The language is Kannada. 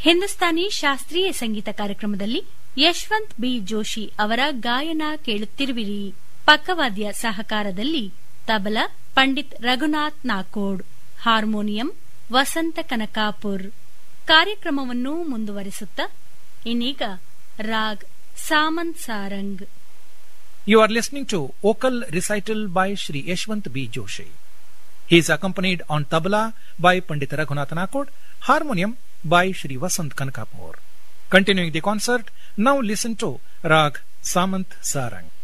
ಹಿಂದೂಸ್ತಾನಿ ಶಾಸ್ತ್ರೀಯ ಸಂಗೀತ ಕಾರ್ಯಕ್ರಮದಲ್ಲಿ ಯಶವಂತ್ ಬಿ ಜೋಶಿ ಅವರ ಗಾಯನ ಕೇಳುತ್ತಿರುವಿರಿ ಪಕ್ಕವಾದ್ಯ ಸಹಕಾರದಲ್ಲಿ ತಬಲಾ ಪಂಡಿತ್ ರಘುನಾಥ್ ನಾಕೋಡ್ ಹಾರ್ಮೋನಿಯಂ ವಸಂತ ಕನಕಾಪುರ್ ಕಾರ್ಯಕ್ರಮವನ್ನು ಮುಂದುವರಿಸುತ್ತಾ ಇನ್ನೀಗ raag ಸಾಮಂತ್ Sarang You are listening to vocal recital by Shri Yashwant B. Joshi. He is accompanied on tabla by Pandit Raghunath Nakod, harmonium by Shri Vasant Kankapur. Continuing the concert, now listen to Rag Samant Sarang.